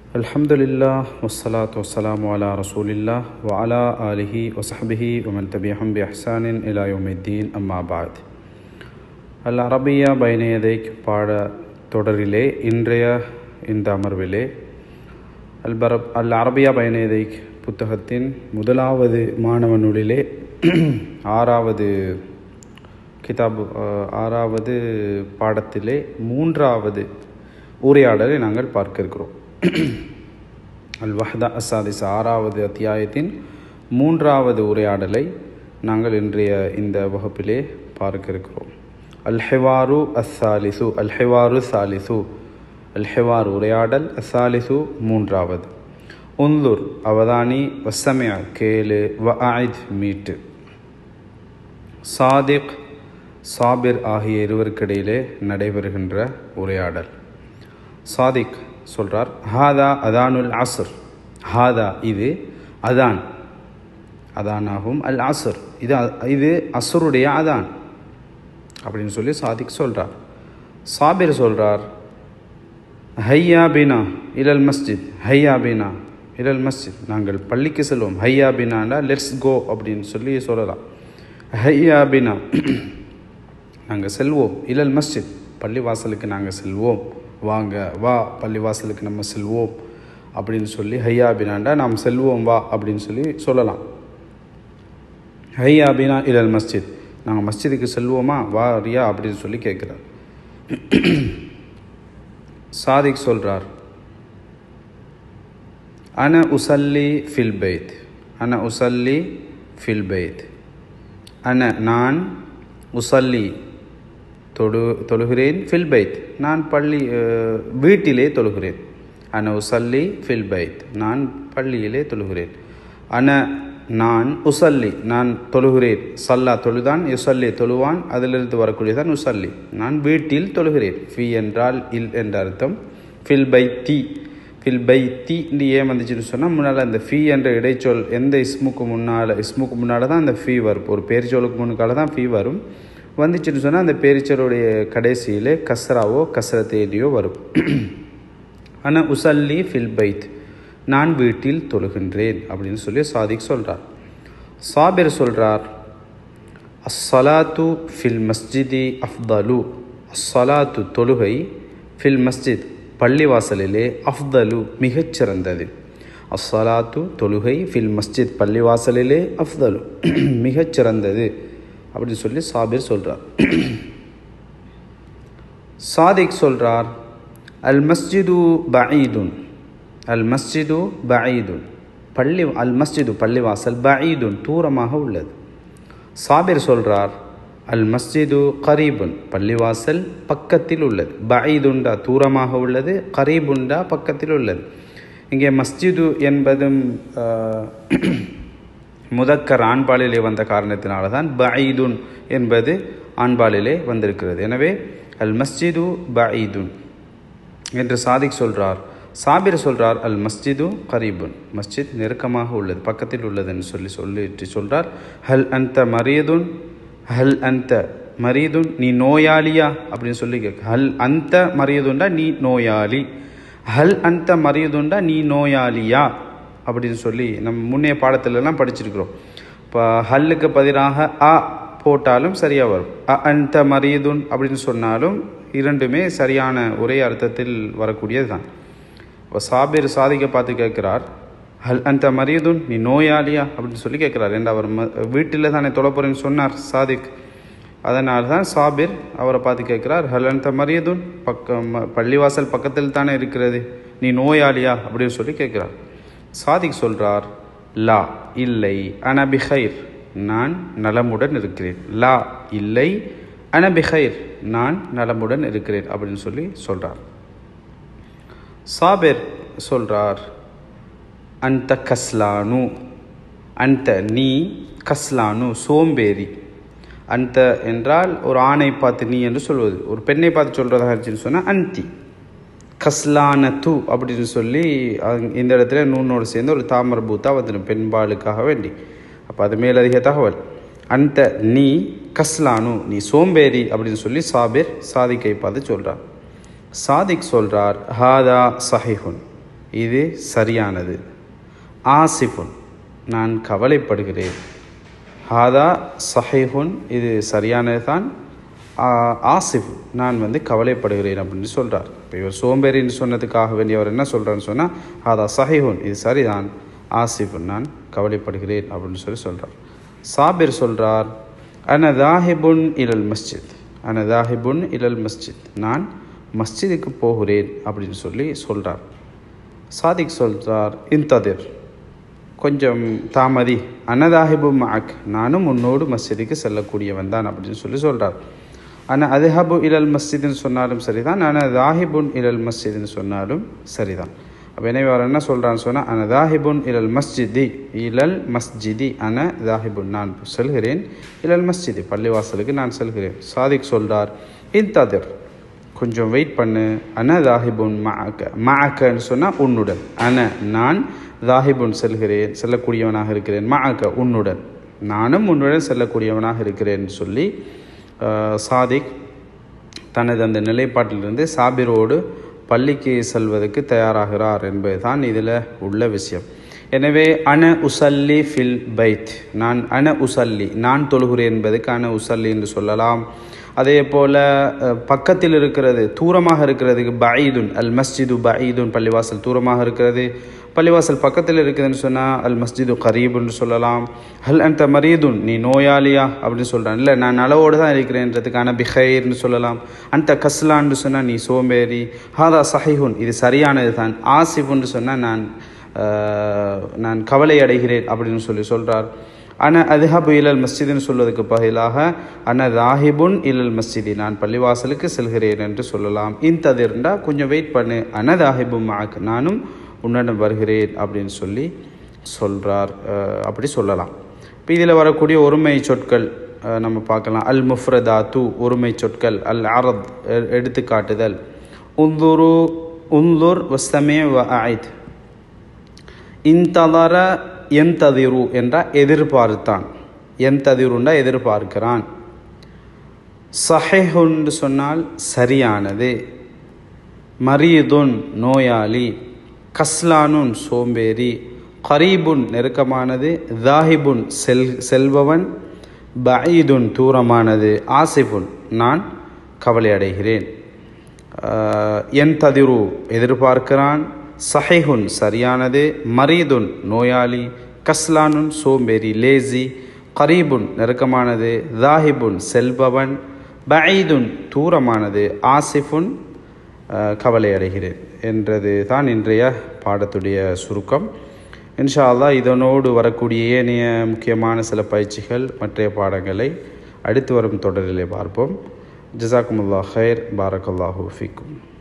الحمد لله والصلاة والسلام على رسول الله وعلى آله وصحبه ومن تبعهم بإحسان إلى يوم الدين أما بعد அல் அரபியா பைனயதைக் பாட தொடரிலே இன்றைய இந்த அமர்விலே அல் பரப் அல் அரபியா பைனயதைக் புத்தகத்தின் முதலாவது மாணவனுளிலே ஆறாவது கிதாபு அஹ், ஆறாவது பாடத்திலே மூன்றாவது உரையாடலை நாங்கள் பார்க்க இருக்கிறோம் அல் வஹதா அசாதிஸ் ஆறாவது அத்தியாயத்தின் மூன்றாவது உரையாடலை நாங்கள் இன்றைய இந்த வகுப்பிலே பார்க்க இருக்கிறோம் அல் ஹெவாரு அஸ்ஸாலிசு அல் ஹெவாரு சாலிசு அல் ஹெவார் உரையாடல் அஸ்ஸாலிசு மூன்றாவது உந்துர் அவதானி வசமியா கேளு வ ஆயித் மீட்டு சாதிக் சாபிர் ஆகிய இருவருக்கிடையிலே நடைபெறுகின்ற உரையாடல் சாதிக் சொல்றார் ஹாதா அதானுல் அசர் ஹாதா இது அதான் அதானாகும் அல் அசர் இது அ- இது அசருடைய அதான் அப்படின்னு சொல்லி சாதிக் சொல்றார் சாபிர் சொல்றார் ஹையா பினா இலல் மஸ்ஜித் ஹையா பினா இலல் மஸ்ஜித் நாங்கள் பள்ளிக்கு செல்வோம் ஹையா பினாண்டா லெட்ஸ் கோ அப்படின்னு சொல்லி சொல்லலாம் ஹையா பினா நாங்கள் செல்வோம் இலல் மஸ்ஜித் பள்ளிவாசலுக்கு நாங்கள் செல்வோம் வாங்க வா பள்ளிவாசலுக்கு நம்ம செல்வோம் அப்படின்னு சொல்லி ஹையா பினாண்டா நாம் செல்வோம் வா அப்படின்னு சொல்லி சொல்லலாம் ஹையா பினா இலல் மஸ்ஜித் நாங்கள் மஸ்ஜிதுக்கு செல்வோமா வா ரியா அப்படின்னு சொல்லி கேட்குறார் சாதிக் சொல்றார் அன உசல்லி ஃபில் பைத் அன உசல்லி ஃபில் பைத் அன நான் உசல்லி தொழு தொழுகிறேன் ஃபில் பைத் நான் பள்ளி அஹ், வீட்டிலே தொழுகிறேன் அன உசல்லி ஃபில் பைத் நான் பள்ளியிலே தொழுகிறேன் அன நான் உசல்லி நான் தொழுகிறேன் சல்லா தொழுதான் யுசல்லி தொழுவான் அதிலிருந்து வரக்கூடியதான் உசல்லி நான் வீட்டில் தொழுகிறேன் ஃபி என்றால் இல் என்ற அர்த்தம் fill by the fill by the என்று ஏன் வந்துச்சுன்னு சொன்னால் முன்னால் அந்த ஃபீ என்ற இடைச்சொல் எந்த இஸ்முக்கு முன்னால் இஸ்முக்கு முன்னால் தான் அந்த ஃபீ வரும் ஒரு பேரிச்சொலுக்கு முன்னுக்கால தான் ஃபீ வரும் வந்துச்சுன்னு சொன்னால் அந்த பேரிச்சொலுடைய கடைசியிலே கஸ்ராவோ கஸ்ரத்தேடியோ வரும் ஆனால் உசல்லி ஃபில் பைத் நான் வீட்டில் தொழுகின்றேன் அப்படின்னு சொல்லி சாதிக் சொல்கிறார் சாபிர் சொல்கிறார் அஸ்ஸலாத்து ஃபில் மஸ்ஜிதி அஃப்தலு அஸ்ஸலாத்து தொழுகை ஃபில் மஸ்ஜித் பள்ளிவாசலிலே அஃப்தலு மிகச்சிறந்தது அஸ்ஸலாத்து தொழுகை ஃபில் மஸ்ஜித் பள்ளிவாசலிலே அஃப்தலு மிகச்சிறந்தது அப்படின்னு சொல்லி சாபிர் சொல்கிறார் சாதிக் சொல்றார் அல் மஸ்ஜிது பஈதுன் அல் மஸ்ஜிது பஈதுன் பள்ளி அல் மஸ்ஜிது பள்ளிவாசல் பஈதுன் தூரமாக உள்ளது சாபிர் சொல்றார் அல் மஸ்ஜிது கரீபுன் பள்ளிவாசல் பக்கத்தில் உள்ளது பஈதுண்டா தூரமாக உள்ளது கரீபுண்டா பக்கத்தில் உள்ளது இங்கே மஸ்ஜிது என்பதும் ஆஹ், முதக்கர் ஆண்பாலிலே வந்த காரணத்தினால தான் பஈதுன் என்பது ஆண்பாலிலே வந்திருக்கிறது எனவே அல் மஸ்ஜிது பஈதுன் என்று சாதிக் சொல்றார் சாபிர் சொல்றார் அல் மஸ்ஜிது கரீபுன் மஸ்ஜித் நெருக்கமாக உள்ளது பக்கத்தில் உள்ளதுன்னு சொல்லி சொல்லிட்டு சொல்றார் ஹல் அந்த மரியதுன் ஹல் அந்த மரியதுன் நீ நோயாளியா அப்படின்னு சொல்லி கேட்க ஹல் அந்த மரியதுண்டா நீ நோயாளி ஹல் அந்த மரியதுண்டா நீ நோயாளியா அப்படின்னு சொல்லி நம்ம முன்னைய பாடத்திலெல்லாம் படிச்சிருக்கிறோம் இப்போ ஹல்லுக்கு பதிலாக அ போட்டாலும் சரியாக வரும் அ அந்த மரியதுன் அப்படின்னு சொன்னாலும் இரண்டுமே சரியான ஒரே அர்த்தத்தில் வரக்கூடியது தான் இப்போ சாபிர் சாதிக்க பார்த்து கேட்குறார் ஹல் அந்த மரியதுன் நீ நோயாளியா அப்படின்னு சொல்லி கேட்குறார் ஏன்டா அவர் ம வீட்டில் தானே தொலைப்போறேன்னு சொன்னார் சாதிக் அதனால தான் சாபிர் அவரை பார்த்து கேட்குறார் ஹல் அந்த மரியதுன் பக்கம் பள்ளிவாசல் பக்கத்தில் தானே இருக்கிறது நீ நோயாளியா அப்படின்னு சொல்லி கேட்குறார் சாதிக் சொல்றார் லா இல்லை அன பிஹைர் நான் நலமுடன் இருக்கிறேன் லா இல்லை அன பிஹைர் நான் நலமுடன் இருக்கிறேன் அப்படின்னு சொல்லி சொல்றார் சாபிர் சொல்றார் அந்த கஸ்லானு அந்த நீ கஸ்லானு சோம்பேறி அந்த என்றால் ஒரு ஆணை பார்த்து நீ என்று சொல்வது ஒரு பெண்ணை பார்த்து சொல்றதாக இருந்துச்சுன்னு சொன்னால் அந்தி கஸ்லானத்து அப்படின்னு சொல்லி அங்க- இந்த இடத்துல நூனோடு சேர்ந்து ஒரு தாமர பூத்தா வந்துடும் பெண்பாளுக்காக வேண்டி அப்போ அது மேலதிக தகவல் அந்த நீ கஸ்லானு நீ சோம்பேறி அப்படின்னு சொல்லி சாபிர் சாதிக்கை பார்த்து சொல்றார் சாதிக் சொல்றார் ஹாதா சஹிஹுன் இது சரியானது ஆசிஃபுன் நான் கவலைப்படுகிறேன் ஹாதா சஹைஹுன் இது சரியானது தான் ஆசிஃப் நான் வந்து கவலைப்படுகிறேன் அப்படின்னு சொல்கிறார் இப்போ இவர் சோம்பேறின்னு சொன்னதுக்காக வேண்டியவர் என்ன சொல்கிறான்னு சொன்னால் ஹாதா சஹைஹுன் இது சரிதான் ஆசிஃப் நான் கவலைப்படுகிறேன் அப்படின்னு சொல்லி சொல்கிறார் சாபிர் சொல்கிறார் அன தாஹிபுன் இலல் மஸ்ஜித் அன தாஹிபுன் இலல் மஸ்ஜித் நான் மஸ்ஜிதுக்கு போகிறேன் அப்படின்னு சொல்லி சொல்கிறார் சாதிக் சொல்கிறார் இன்ததிர் கொஞ்சம் தாமதி அனதாஹிபு மாக் நானும் உன்னோடு மஸ்ஜிதுக்கு செல்லக்கூடியவன் தான் அப்படின்னு சொல்லி சொல்கிறார் ஆனால் அதுஹபு இலல் மஸ்ஜிதுன்னு சொன்னாலும் சரிதான் ஆனால் தாஹிபுன் இலல் மஸ்ஜிதுன்னு சொன்னாலும் சரிதான் அப்போ எனவே அவர் என்ன சொல்கிறான்னு சொன்னால் அன தாஹிபுன் இலல் மஸ்ஜிதி இலல் மஸ்ஜிதி அன தாஹிபுன் நான் செல்கிறேன் இலல் மஸ்ஜிதி பள்ளிவாசலுக்கு நான் செல்கிறேன் சாதிக் சொல்கிறார் இன்ததிர் கொஞ்சம் வெயிட் பண்ணு அன தாஹிபுன் மாக்க மாக்கன்னு சொன்னால் உன்னுடன் அன நான் தாஹிபுன் செல்கிறேன் செல்லக்கூடியவனாக இருக்கிறேன் மாக்க உன்னுடன் நானும் உன்னுடன் செல்லக்கூடியவனாக இருக்கிறேன் சொல்லி சாதிக் தனது அந்த நிலைப்பாட்டிலிருந்து சாபிரோடு பள்ளிக்கு செல்வதற்கு தயாராகிறார் என்பதுதான் இதில் உள்ள விஷயம் எனவே அன உசல்லி ஃபில் பைத் நான் அன உசல்லி நான் தொழுகிறேன் என்பதுக்கு அன உசல்லி என்று சொல்லலாம் அதே போல் பக்கத்தில் இருக்கிறது தூரமாக இருக்கிறதுக்கு பஈதுன் அல் மஸ்ஜிது பஈதுன் பள்ளிவாசல் தூரமாக இருக்கிறது பள்ளிவாசல் பக்கத்தில் இருக்குதுன்னு சொன்னால் அல் மஸ்ஜிது கரீபுன்னு சொல்லலாம் ஹல் அந்த மரீதுன் நீ நோயாளியா அப்படின்னு சொல்கிறான் இல்லை நான் அளவோடு தான் இருக்கிறேன்றதுக்கான பிஹைர்னு சொல்லலாம் அந்த கஸ்லான்னு சொன்னால் நீ சோம்பேறி ஹாதா சஹிஹுன் இது சரியானது தான் ஆசிஃபுன்னு சொன்னால் நான் நான் கவலை அடைகிறேன் அப்படின்னு சொல்லி சொல்கிறார் அன அதுஹபு இலல் மஸ்ஜிதுன்னு சொல்வதற்கு பதிலாக அன தாஹிபுன் இலல் மஸ்ஜிதி நான் பள்ளிவாசலுக்கு செல்கிறேன் என்று சொல்லலாம் இந்ததிர்ண்டா கொஞ்சம் வெயிட் பண்ணு அன தாஹிபு மாக் நானும் உன்னிடம் வருகிறேன் அப்படின்னு சொல்லி சொல்கிறார் அப்படி சொல்லலாம் இப்போ இதில் வரக்கூடிய ஒருமை சொற்கள் நம்ம பார்க்கலாம் அல் முஃப்ரதா து ஒருமை சொற்கள் அல் அரத் எடுத்துக்காட்டுதல் உந்துரு உந்துர் வஸ்தமே வ ஆயித் இந்ததர எந்ததிரு என்ற எதிர்பார்த்தான் எந்ததிருண்டா எதிர்பார்க்கிறான் சஹேஹுன்னு சொன்னால் சரியானது மரீதுன் நோயாளி கஸ்லானுன் சோம்பேறி கரீபுன் நெருக்கமானது தாஹிபுன் செல் செல்பவன் பஈதுன் தூரமானது ஆசிஃபுன் நான் கவலை அடைகிறேன் என் ததிரு எதிர்பார்க்கிறான் சஹைஹுன் சரியானது மரீதுன் நோயாளி கஸ்லானுன் சோம்பேறி லேசி கரீபுன் நெருக்கமானது தாஹிபுன் செல்பவன் பஈதுன் தூரமானது ஆசிஃபுன் கவலை அடைகிறேன் என்றது தான் இன்றைய பாடத்துடைய சுருக்கம் இன்ஷா அல்லா இதனோடு வரக்கூடிய ஏனைய முக்கியமான சில பயிற்சிகள் மற்றைய பாடங்களை அடுத்து வரும் தொடரிலே பார்ப்போம் ஜிசாக்குமுல்லா ஹைர் பாரக்கல்லாஹூ ஃபிக்கும்